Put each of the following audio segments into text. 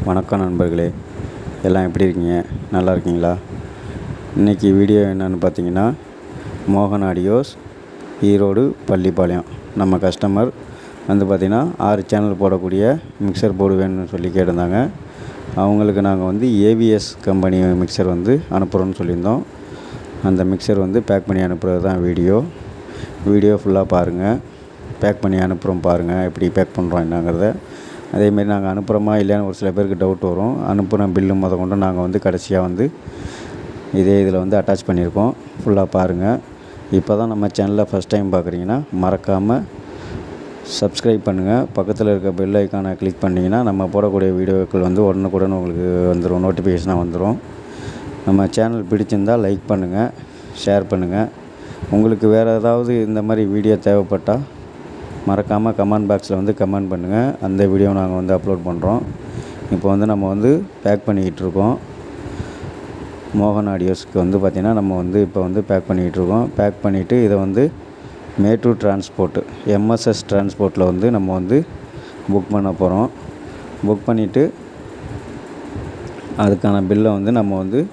வணக்கம் நண்பர்களே எல்லாம் எப்படி இருக்கீங்க நல்லா இருக்கீங்களா இன்றைக்கி வீடியோ என்னென்னு பார்த்தீங்கன்னா மோகன் ஆடியோஸ் ஈரோடு பள்ளிப்பாளையம் நம்ம கஸ்டமர் வந்து பார்த்திங்கன்னா ஆறு சேனல் போடக்கூடிய மிக்சர் போர்டு வேணும்னு சொல்லி கேட்டிருந்தாங்க அவங்களுக்கு நாங்கள் வந்து ஏவிஎஸ் கம்பெனி மிக்சர் வந்து அனுப்புகிறோன்னு சொல்லியிருந்தோம் அந்த மிக்சர் வந்து பேக் பண்ணி அனுப்புகிறது தான் வீடியோ வீடியோ ஃபுல்லாக பாருங்கள் பேக் பண்ணி அனுப்புகிறோம் பாருங்கள் எப்படி பேக் பண்ணுறோம் என்னங்கிறத அதேமாரி நாங்கள் அனுப்புகிறோமா இல்லையான்னு ஒரு சில பேருக்கு டவுட் வரும் அனுப்புகிற பில்லு முத கொண்டு நாங்கள் வந்து கடைசியாக வந்து இதே இதில் வந்து அட்டாச் பண்ணியிருக்கோம் ஃபுல்லாக பாருங்கள் இப்போ தான் நம்ம சேனலில் ஃபஸ்ட் டைம் பார்க்குறீங்கன்னா மறக்காமல் சப்ஸ்கிரைப் பண்ணுங்கள் பக்கத்தில் இருக்க பெல் ஐக்கானை கிளிக் பண்ணிங்கன்னா நம்ம போடக்கூடிய வீடியோக்கள் வந்து உடனுக்குடன் உங்களுக்கு வந்துடும் நோட்டிஃபிகேஷனாக வந்துடும் நம்ம சேனல் பிடிச்சிருந்தால் லைக் பண்ணுங்கள் ஷேர் பண்ணுங்கள் உங்களுக்கு வேறு ஏதாவது இந்த மாதிரி வீடியோ தேவைப்பட்டால் மறக்காமல் கமெண்ட் பாக்ஸில் வந்து கமெண்ட் பண்ணுங்கள் அந்த வீடியோ நாங்கள் வந்து அப்லோட் பண்ணுறோம் இப்போ வந்து நம்ம வந்து பேக் பண்ணிக்கிட்டு இருக்கோம் மோகன் ஆடியோஸ்க்கு வந்து பார்த்திங்கன்னா நம்ம வந்து இப்போ வந்து பேக் பண்ணிக்கிட்டு இருக்கோம் பேக் பண்ணிவிட்டு இதை வந்து மேட்டூர் டிரான்ஸ்போர்ட்டு எம்எஸ்எஸ் டிரான்ஸ்போர்ட்டில் வந்து நம்ம வந்து புக் பண்ண போகிறோம் புக் பண்ணிவிட்டு அதுக்கான பில்லை வந்து நம்ம வந்து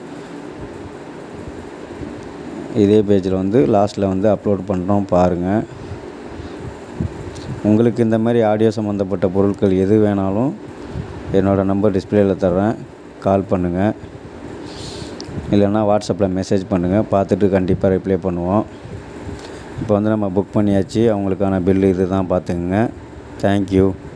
இதே பேஜில் வந்து லாஸ்ட்டில் வந்து அப்லோட் பண்ணுறோம் பாருங்கள் உங்களுக்கு இந்த மாதிரி ஆடியோ சம்மந்தப்பட்ட பொருட்கள் எது வேணாலும் என்னோடய நம்பர் டிஸ்பிளேயில் தர்றேன் கால் பண்ணுங்கள் இல்லைன்னா வாட்ஸ்அப்பில் மெசேஜ் பண்ணுங்கள் பார்த்துட்டு கண்டிப்பாக ரிப்ளை பண்ணுவோம் இப்போ வந்து நம்ம புக் பண்ணியாச்சு அவங்களுக்கான பில்லு இது தான் பார்த்துக்குங்க தேங்க்யூ